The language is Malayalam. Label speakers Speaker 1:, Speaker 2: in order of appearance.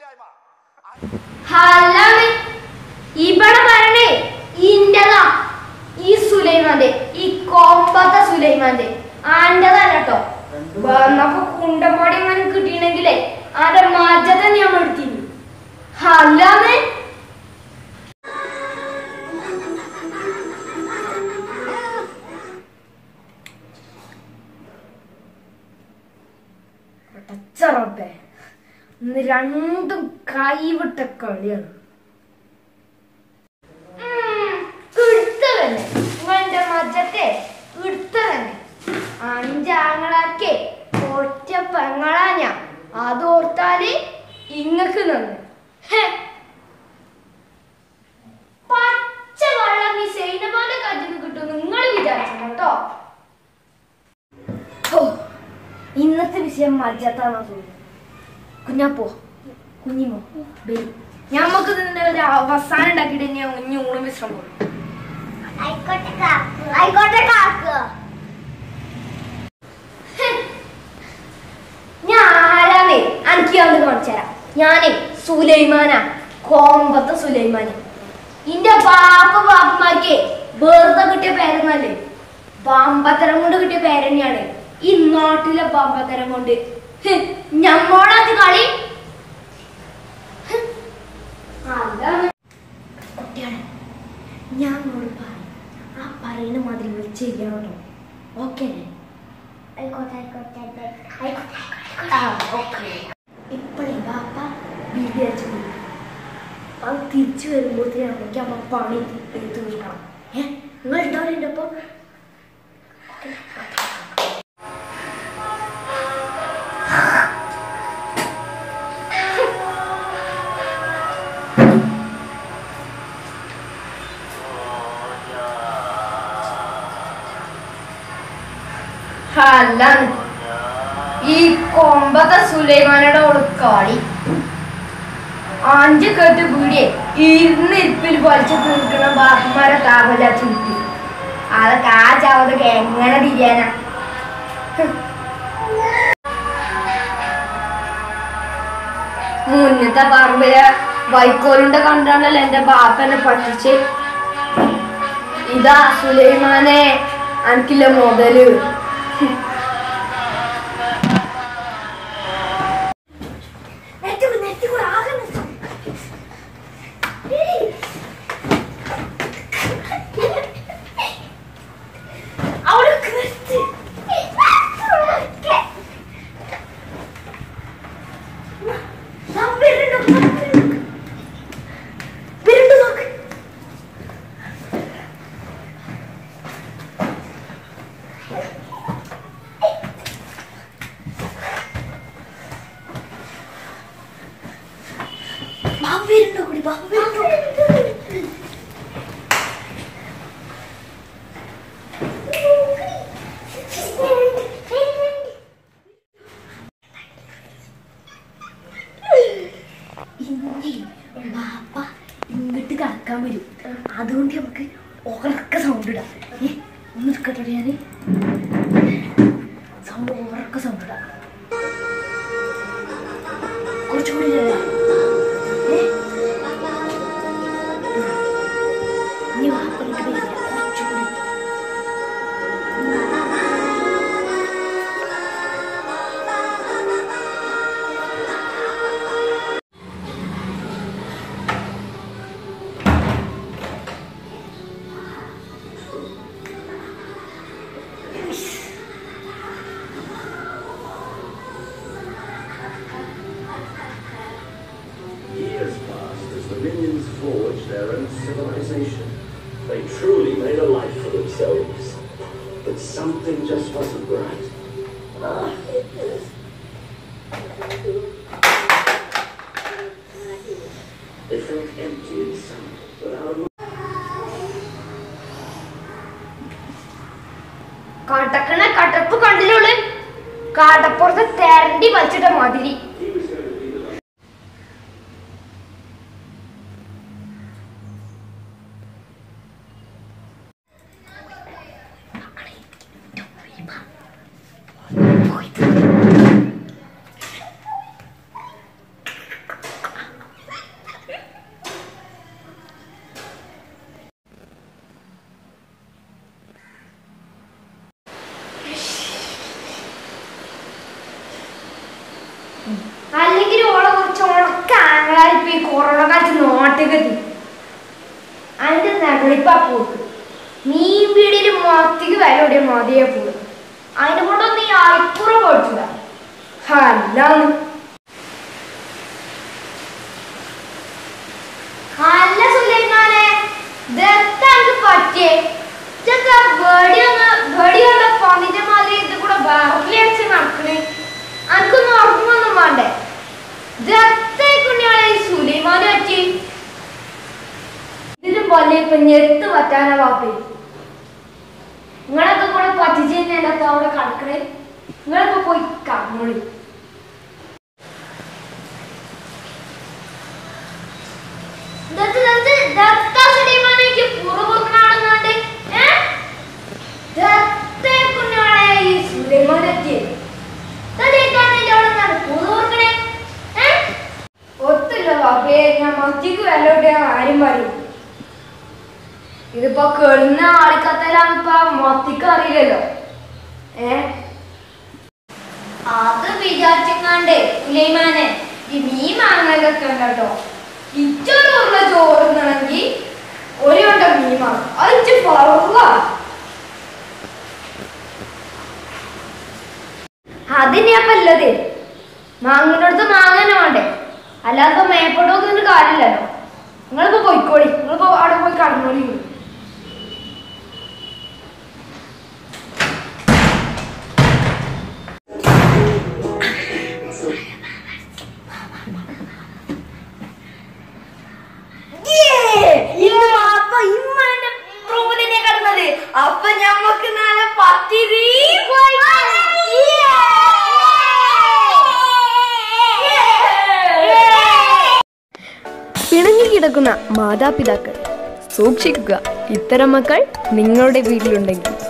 Speaker 1: പോരായ്മ
Speaker 2: ഹല്ലാണ് ഇവിടെ വരണേ ഇന്റതാ ഈ സുലൈമാന്റെ ഈ കൊമ്പത്തെ സുലൈമാന്റെ ആന്റതല്ല കേട്ടോ വന്നപ്പോ കുണ്ടമ്പാടി എങ്ങനെ കിട്ടിയിണെങ്കിലേ ആന്റെ മാറ്റത്തെ ഞാൻ എടുത്തിരുന്നു ഹല്ലാണ് പടച്ചറപ്പേ ഇന്ന് രണ്ടും കൈവിട്ട കളിയാണ് എടുത്തതന്നെ നിങ്ങളുടെ മജത്തെ എടുത്തതന്നെ അഞ്ചാങ്ങളാക്കെ ഒറ്റ പെങ്ങളാ ഞാൻ അതോർത്താല് ഇങ്ങക്ക് നന്ന് ഹെ. പച്ച വെള്ളം ഈ സൈനമാന്റെ കജിന് കിട്ടും നിങ്ങൾ വിചാരിച്ചു കേട്ടോ ഹോ, ഇന്നത്തെ വിഷയം മജത്താണോ തോന്നുന്നു കുഞ്ഞാപ്പോ കുഞ്ഞിമോ ബലി ഞമ്മക്ക് ഇതിന്റെ ഒരു അവസാനം ഉണ്ടാക്കിയിട്ട് ഞാൻ കുഞ്ഞു ഊണും വിശ്രമം
Speaker 3: ആയിക്കോട്ടെ കാക്കു ആയിക്കോട്ടെ കാക്കു
Speaker 2: ഞാൻ ആരാന്നേ എനിക്ക് അന്ന് കാണിച്ചു തരാം ഞാനേ സുലൈമാനാ കോമ്പത്തെ സുലൈമാന് ഇന്റെ ബാപ്പ ബാപ്പമാർക്ക് വെറുതെ കിട്ടിയ പേരൊന്നല്ലേ ബാമ്പത്തരം കൊണ്ട് കിട്ടിയ പേര് തന്നെയാണ് ഈ നാട്ടിലെ ബാമ്പത്തരം കൊണ്ട് ഹ്, ഞമ്മോടത് കളി ഹ്, അതാണ് കുട്ടിയാണ് ഞാൻ നിങ്ങളോട് പറയും ആ പറയുന്ന മാതിരി വിളിച്ച് ചെയ്യണം കേട്ടോ ഓക്കെ അല്ലേ
Speaker 3: ആയിക്കോട്ടെ ആയിക്കോട്ടെ ആയിക്കോട്ടെ
Speaker 2: ആ, ഓക്കേ. ഇപ്പഴേ ബാപ്പ ബീഡി അടിച്ചു പോയി. അത് തിരിച്ചു വരുമ്പോഴത്തേനും അമ്മയ്ക്ക് അമ്മ പണി തീ- തീർക്കണം ഏ നിങ്ങൾ ഉണ്ടാവില്ല എൻ്റെ ഒപ്പം അല്ലാണ് ഈ കൊമ്പത്തെ സുലൈമാനയുടെ ഓള് കളി അഞ്ച് കെട്ട് പീടിയെ ഇരുന്ന് ഇരിപ്പിൽ വലിച്ചു തീർക്കണ ബാപ്പന്മാരെ താപല ചുറ്റി അതൊക്കെ ആ ചാവതൊക്കെ എങ്ങനെ തിരിയാനാ ഹ്. മുന്നത്തെ പറമ്പിലെ വൈക്കോലിന്റെ കണ്ടാണല്ലോ എന്റെ ബാപ്പനെ പറ്റിച്ച് ഇതാ സുലൈമാനെ എനിക്കില്ല മുതല് നെറ്റിക്കൂടെ നെറ്റിക്കൂടെ ആകെ നെറ്റി. ഏയ്. അവിടെ നിർത്ത്. ദാ വരുന്നുണ്ട്, വരുന്നുണ്ട്. വരുന്നുണ്ട് നോക്ക്. ബാബു വരുന്നുണ്ടോ കൂടി ബാബു വരുന്നുണ്ടോ ഇന്നേ ബാപ്പ ഇങ്ങോട്ട് കറക്കാൻ വരും അതുകൊണ്ട് നമുക്ക് ഉറക്ക സൗണ്ട് ഇടാം ഏ ഒന്ന് എടുക്കട്ടെ ഞാൻ സൗണ്ട് ഉറക്ക സൗണ്ട് ഇടാം കുറച്ചുകൂടി ഇടാം. ഏ? ഇനി വാപ്പ ഇങ്ങോട്ട് വരില്ല കുറച്ചുകൂടി
Speaker 4: Years passed as the minions forged their own civilization. They truly made a life for themselves. But something just wasn't right. They felt empty inside, without a
Speaker 2: കടക്കണ കടപ്പ് കണ്ടില്ലുള്ളു കടപ്പുറത്ത് തെരണ്ടി വച്ചിട്ട മാതിരി
Speaker 4: He was going to be the
Speaker 2: പപ്പ കൊടുക്കും മീൻ പീടിയിൽ മത്തിക്ക് വില കൂടിയ മതിയെ പോകും അതിനെ കൊണ്ടൊന്നും ഈ അയപ്പുറം കൊടുത്തില്ല അല്ലാന്ന് അല്ല സുലൈമാനെ ഇതെന്താണ് പറ്റിയേ ഇതൊക്കെ വെടി ഒന്ന് വെടി കൊണ്ട് പന്നിന്റെ മാതിരി ഇത് കൂടെ ബാറിൽ വെച്ച് നടക്കണേ അനക്കൊന്നും ഉറങ്ങൊന്നും വേണ്ടേ ഇതെത്തേക്കുണ്ണിയാളെ ഈ സുലൈമാനെ പറ്റി ഇതിലും പോലെ ഇപ്പൊ ഞെത്ത് പറ്റാനാ വാപ്പേ നിങ്ങളൊക്കെ കൂടെ പറ്റിച്ച് തന്നെ അവിടെ കടക്കണേ നിങ്ങളൊക്കെ പോയി കടന്നോളി ദത്ത് ദത്ത് ദത്ത സുലൈമാനേക്ക് പുറകുറുക്കനാണെന്നുണ്ട് ഏ ദത്തേ കുഞ്ഞാളെ ഈ സുലൈമാനെത്തി തടേക്കാണെങ്കിൽ അവിടെ നിന്നാണ് പുറകുറുക്കണേ ഏ ഒത്തില്ല ബാബേ ഞാൻ മത്തിക്ക് വിലയുടെ ആരും പറയും ഇതിപ്പോ കെളുന്ന ആളിക്കത്തലാന്നിപ്പോ മത്തിക്ക് അറിയില്ലല്ലോ ഏ അത് വിചാരിച്ചെങ്ങാണ്ടേ സുലൈമാനെ ഈ മീൻ വാങ്ങലൊക്കെ ഉണ്ട് കേട്ടോ ഇച്ചോടുള്ള ചോറുന്നാണെങ്കിൽ ഒരു വട്ടം മീൻ വാങ്ങും അത് ഇച്ച് കുറവാ അതിനെയപ്പോ ഉള്ളത് മാങ്ങിനടുത്ത് മാങ്ങനെ വേണ്ടേ അല്ലാതെ മേപ്പോട്ട് നോക്കുന്നൊരു കാര്യമില്ലല്ലോ നിങ്ങളിപ്പോ പോയിക്കോളി നിങ്ങളിപ്പോ അവിടെ പോയി കടന്നോളി ഇന്ന് അപ്പ ഇമ്മാന്റെ റൂമിലെ കിടന്നത് അപ്പൊ ഞമ്മക്ക് നാളെ പത്തിരി
Speaker 1: പിണങ്ങിക്കിടക്കുന്ന മാതാപിതാക്കൾ സൂക്ഷിക്കുക ഇത്തരം മക്കൾ നിങ്ങളുടെ വീട്ടിലുണ്ടെങ്കിൽ